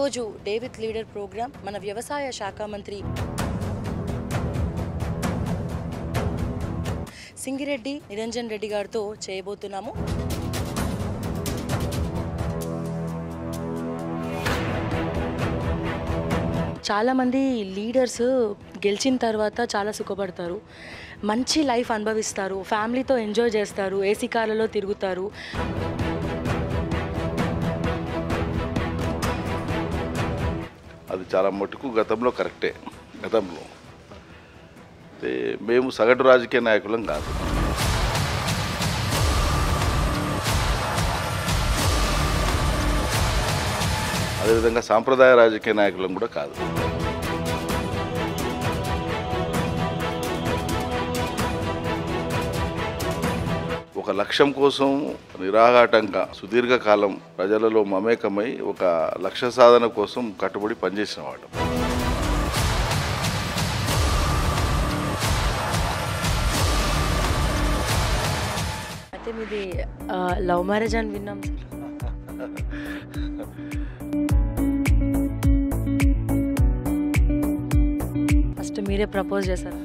ఈరోజు David leader programme మన వ్యవసాయ శాఖ మంత్రి సింగిరెడ్డి నిరంజన్ రెడ్డి గారితో చేయబోతున్నాము చాలామంది లీడర్స్ గెలిచిన తర్వాత చాలా సుఖపడతారు మంచి లైఫ్ అనుభవిస్తారు ఫ్యామిలీతో ఎంజాయ్ చేస్తారు ఏసీ కార్లలో తిరుగుతారు అది చాలా మటుకు గతంలో కరెక్టే గతంలో అయితే మేము సగటు రాజకీయ నాయకులం కాదు అదేవిధంగా సాంప్రదాయ రాజకీయ నాయకులం కూడా కాదు ఒక లక్ష్యం కోసం నిరాఘాటంగా సుదీర్ఘకాలం ప్రజలలో మమేకమై ఒక లక్ష్య సాధన కోసం కట్టుబడి పనిచేసిన వాడు అయితే మీది లవ్ మ్యారేజ్ అని విన్నాం సార్ ఫస్ట్ మీరే ప్రపోజ్ చేశారు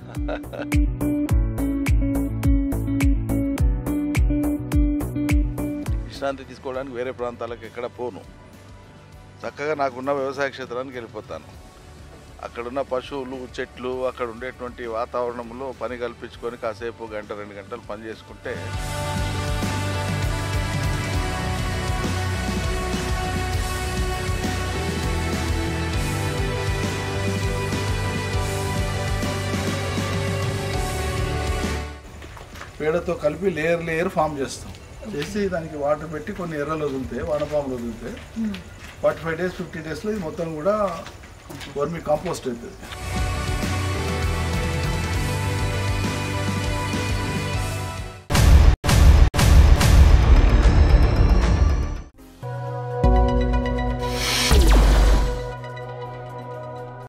విశ్రాంతి తీసుకోవడానికి వేరే ప్రాంతాలకు ఎక్కడ పోను చక్కగా నాకున్న వ్యవసాయ క్షేత్రానికి వెళ్ళిపోతాను అక్కడున్న పశువులు చెట్లు అక్కడ ఉండేటువంటి వాతావరణంలో పని కల్పించుకొని కాసేపు గంట రెండు గంటలు పని చేసుకుంటే పేడతో కలిపి లేయర్ లేయర్ ఫామ్ చేస్తాం చేసి దానికి వాటర్ పెట్టి కొన్ని ఎర్రలు వదులుతాయి వానపాములు వదులుతాయి ఫార్టీ ఫైవ్ డేస్ ఫిఫ్టీ డేస్లో ఇది మొత్తం కూడా వర్మి కాంపోస్ట్ అవుతుంది